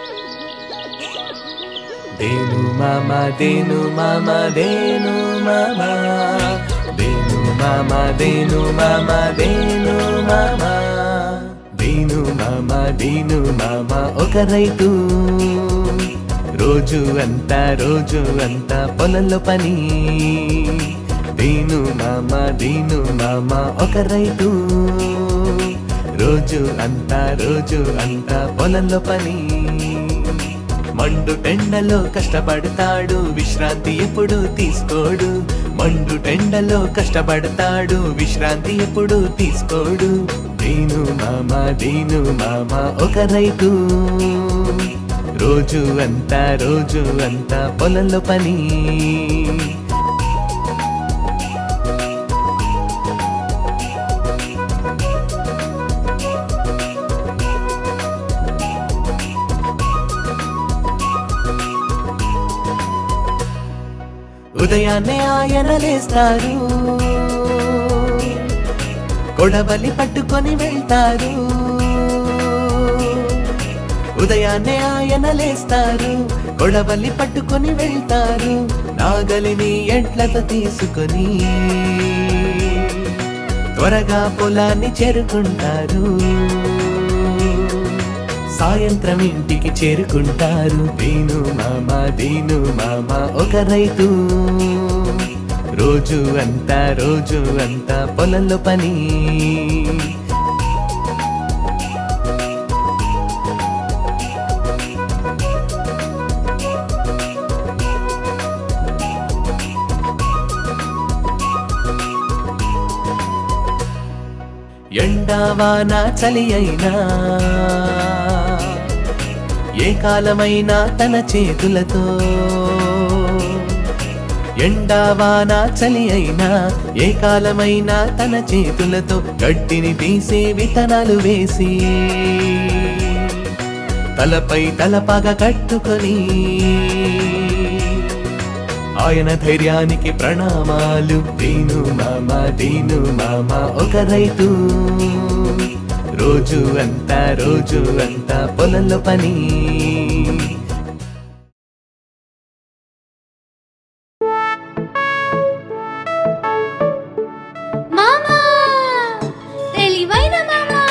దేను మామ దేను మామ దేను మామ దేను మామ దేను మామ దేను మామ దేను మామ దేను మామ ఒక రైతు రోజు అంతా రోజు అంతా పొలంలో పని దీను మామ దీను మామ ఒక రైతు రోజు అంతా రోజు అంతా పొలంలో పని మండు టెండలో కష్టపడతాడు విశ్రాంతి ఎప్పుడు తీసుకోడు మండు టెండలో కష్టపడతాడు విశ్రాంతి ఎప్పుడు తీసుకోడు దీను మామ దీను మామ ఒక రైతు రోజు అంతా రోజు అంతా పొలంలో పని ఉదయాన్నే ఆయన లేస్తారు కొడవలి పట్టుకొని వెళ్తారు ఉదయాన్నే ఆయన లేస్తారు కొడవలి పట్టుకొని వెళ్తారు నాగలిని ఎడ్లతో తీసుకొని త్వరగా పొలాన్ని చేరుకుంటారు సాయంత్రం ఇంటికి చేరుకుంటారు దీను మామ దీను మామ ఒక రైతు రోజు అంతా రోజు అంతా పొలంలో పని ఎండావాన చలి అయినా ఏ కాలమైనా తన చేతులతో ఎండావాన చలి అయినా ఏ కాలమైనా తన చేతులతో గడ్డిని తీసి విత్తనాలు వేసి తలపై తలపాగా కట్టుకొని ఆయన ధైర్యానికి ప్రణామాలు దీను మామ దీను మామ ఒక రైతు రోజు అంతా రోజు అంతా పొలంలో పని మామా తెలివైన మామా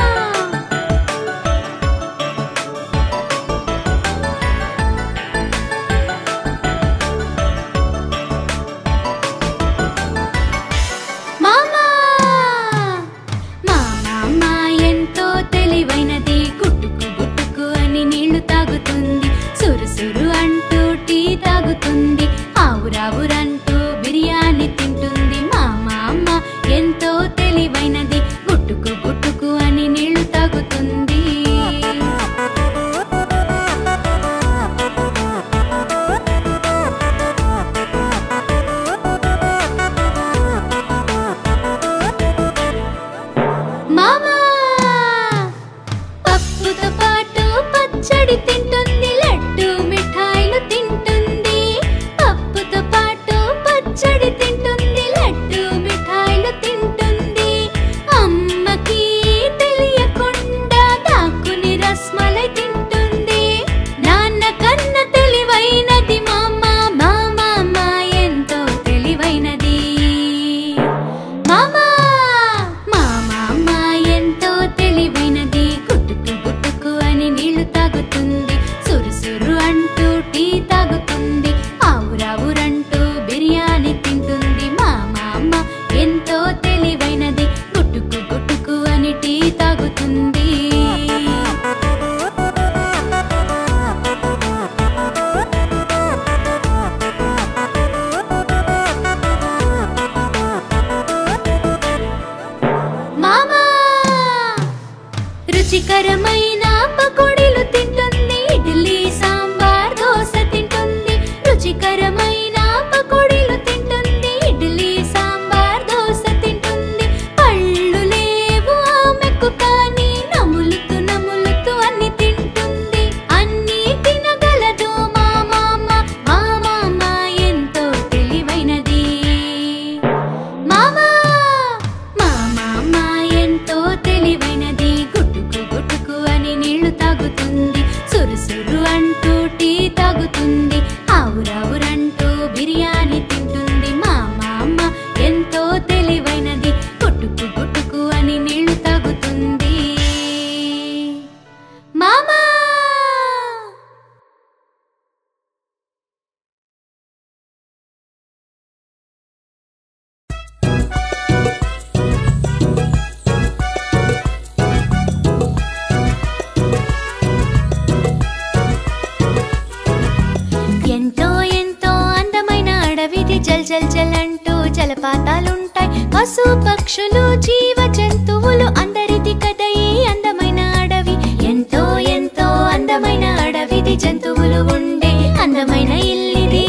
మామా మా మామ ఎంతో తెలివైనది గుట్టుకు గుట్టుకు అని నీళ్లు తాగుతుంది సురు సురు అంటూ టీ తాగుతుంది ఆవురావురంటూ బిర్యానీ తింటుంది మా మామ ఎంతో తెలివైనది గుట్టుకు గుట్టుకు అని నీళ్లు తాగుతుంది మామా పప్పుతో పాటు పచ్చడి తింటుంది లడ్డు మిఠాయిలు తింటుంది పప్పుతో పాటు పచ్చడి తింటుంది లడ్డు మిఠాయిలు తింటుంది అమ్మకి తెలియకుండా దాక్కుని రస్మలై తింటుంది నాన్న కన్న తెలివైనది మామ మా మామ ఎంతో తెలివైనది మామా మా మామ ఎంతో తెలివైనది గుట్టుకు గుట్టుకు అని నీళ్లు తాగుతుంది సురు సురు అంటూ టీ తాగుతుంది ఆవురావురంటూ బిర్యానీ తింటుంది మా మామ ఎంతో తెలివైనది గుట్టుకు గుట్టుకు అని టీ తాగుతుంది మామా రుచికరమైన పకోడీలు తింటుంది సురుసురు అంటూ టీ తాగుతుంది ఆవురావురంటూ బిర్యానీ తింటుంది మా మామ ఎంతో తెలివైనది పుట్టుకు పుట్టుకు అని నీళ్లు తాగుతుంది మామా ఎంతో ఎంతో అందమైన అడవిది జల్ జల్ జల్ అంటూ జలపాతాలుంటాయి పశు పక్షులు జీవ జంతువులు అందరిది కదా ఈ అందమైన అడవి ఎంతో ఎంతో అందమైన అడవిది జంతువులు ఉండే అందమైన ఇల్లిది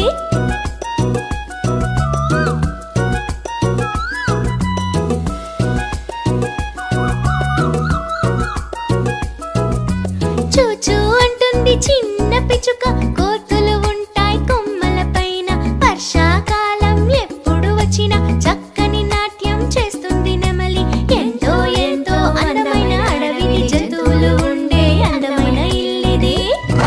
చూచూ అంటుంది చిన్న పిచ్చుక కోతులు ఉంటాయి కొమ్మల పైన వర్షాకాలం ఎప్పుడు వచ్చినా చక్కని నాట్యం చేస్తుంది నెమలి ఎంతో ఎంతో అందమైన అడవిది జంతువులు ఉండే అందమైన ఇల్లిది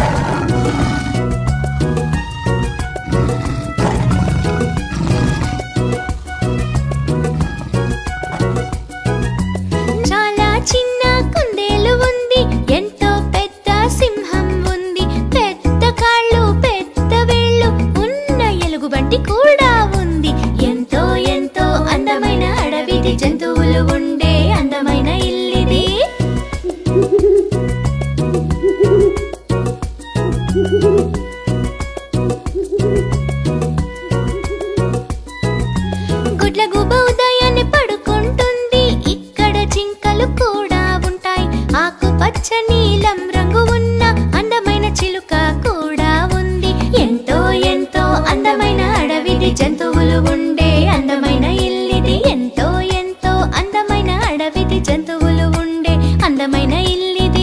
చాలా చిన్న కుందేలు ఉంది ఎంతో పెద్ద సింహం ఉంది పెద్ద కాళ్ళు పెద్ద వేళ్ళు ఉన్న ఎలుగుబంటి కూడా ఉంది ఎంతో ఎంతో అందమైన అడవిది జంతువులు ఉండే అందమైన ఇల్లిది గుడ్ల గుబ ఉదయాన్నే పడుకుంటుంది ఇక్కడ జింకలు కూడా ఉంటాయి ఆకు పచ్చ నీలం రంగు ఉన్న అందమైన చిలుక కూడా ఉంది ఎంతో ఎంతో అందమైన అడవిది జంతువులు ఉండే అందమైన ఇల్లిది ఎంతో ఎంతో అందమైన అడవిది జంతువులు ఉండే అందమైన ఇల్లిది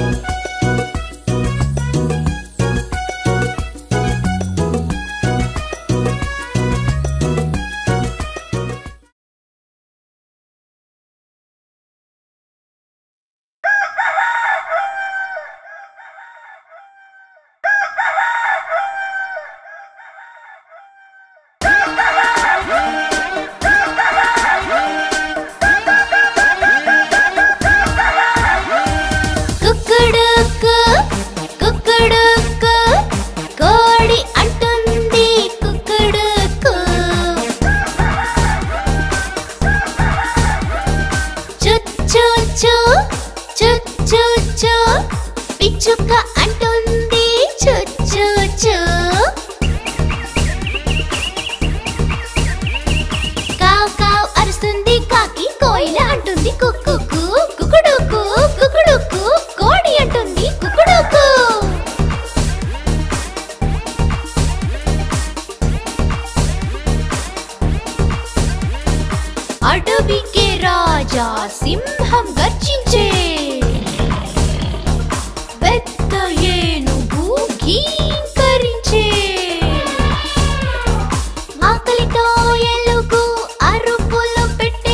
కుక్కుడుకు కుక్కుడుకు కోడి అంటుంది కుక్కుడుకు చుచ్చు చుచ్చు పిచ్చుక అంటుంది చుచ్చు కావ్ కావ్ అరుస్తుంది కాకి కోయిల అంటుంది కుక్కు కుకుడుకు కుకుడుకు కోడి అంటుంది కుకుడుకు అడవికి రాజా సింహం గర్జించే పెద్ద ఏనుగు గీంకరించే ఆకలితో ఎలుగు అరుపులు పెట్టే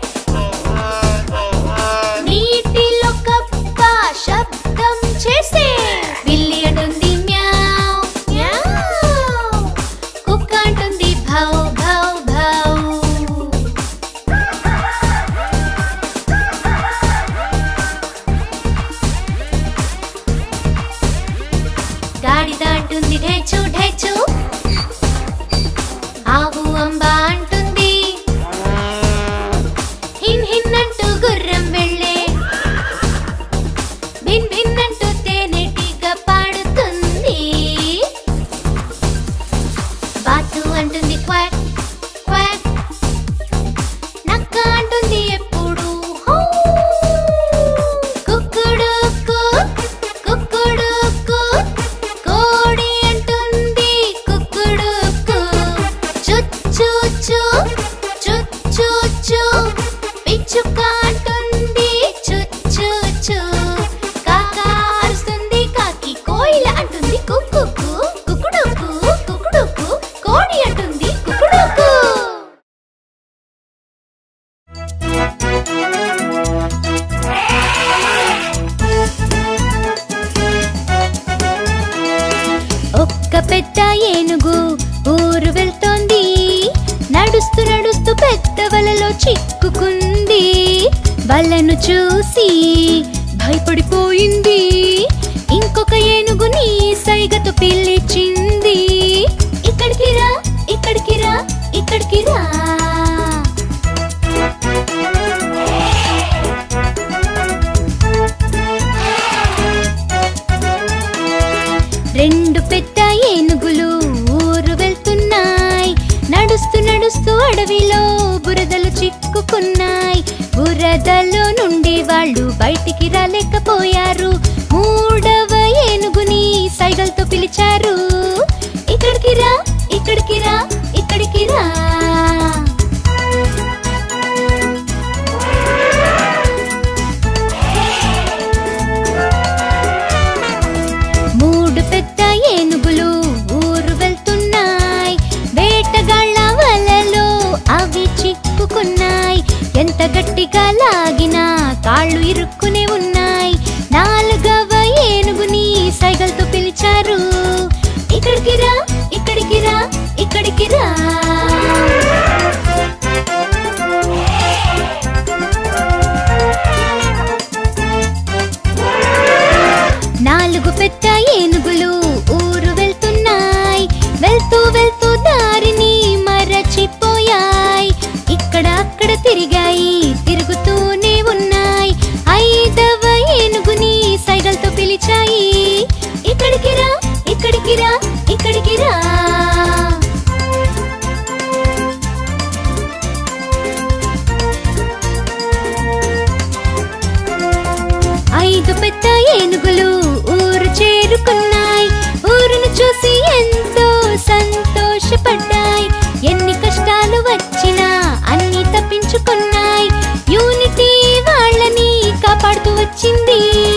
నీటిలో కప్ప శబ్దం చేసే పిల్లి అంటుంది మ్యావ్ మ్యావ్ కుక్క అంటుంది భౌ భౌ భౌ గాడిద అంటుంది ఢేచు ఢేచు ఆవు అంబ అంటుంది హిన్ హిన్ అంటూ గుర్రం వెళ్ళే భిన్ భిన్ అంటూ తేనెటీగ పాడుతుంది బాతు అంటుంది క్వాక్ క్వాక్ నక్క అంటుంది ఎప్పుడు హౌ కుక్కుడుకు కుక్కుడుకు కోడి అంటుంది కుక్కుడుకు చుచ్చు వలను చూసి భయపడిపోయింది ఇంకొక ఏనుగుని సైగతో పిలిచింది ఇక్కడికి రా ఇక్కడికి రా ఇక్కడికి రా రెండు పెద్ద ఏనుగులు ఊరు వెళ్తున్నాయి నడుస్తూ నడుస్తూ అడవిలో బురదలు చిక్కుకున్నాయి బురదలో నుండి వాళ్ళు బయటికి రాలేకపోయారు మూడవ ఏనుగుని సైగల్తో పిలిచారు ఇక్కడికి రా ఇక్కడికి రా ఇక్కడికి రా మూడు పెద్ద ఏనుగులు ఊరు వెళ్తున్నాయి వేటగాళ్ళ వలలో అవి చిక్కుకున్నాయి ఎంత గట్టిగా లాగినా కాళ్ళు ఇరుక్కునే ఉన్నాయి నాలుగవ ఏనుగుని సైగల్తో పిలిచారు ఇక్కడికి రా ఇక్కడికి రా ఇక్కడికి రా నాలుగు పెద్ద ఏనుగులు ఊరు వెళ్తున్నాయి వెళ్తూ వెళ్తూ దారిని మరచిపోయాయి ఇక్కడ అక్కడ తిరిగాయి తిరుగుతూనే ఉన్నాయి ఐదవ ఏనుగుని సైగల్తో పిలిచాయి ఇక్కడికి రా ఇక్కడికి రా ఇక్కడికి రా ఐదు పెద్ద ఏనుగులు ఊరు చేరుకున్నాయి ఊరును చూసి ఎంతో సంతోషపడ్డాయి ఎన్ని కష్టాలు వచ్చినా అన్ని తప్పించుకున్నాయి యూనిటీ వాళ్ళని కాపాడుతూ వచ్చింది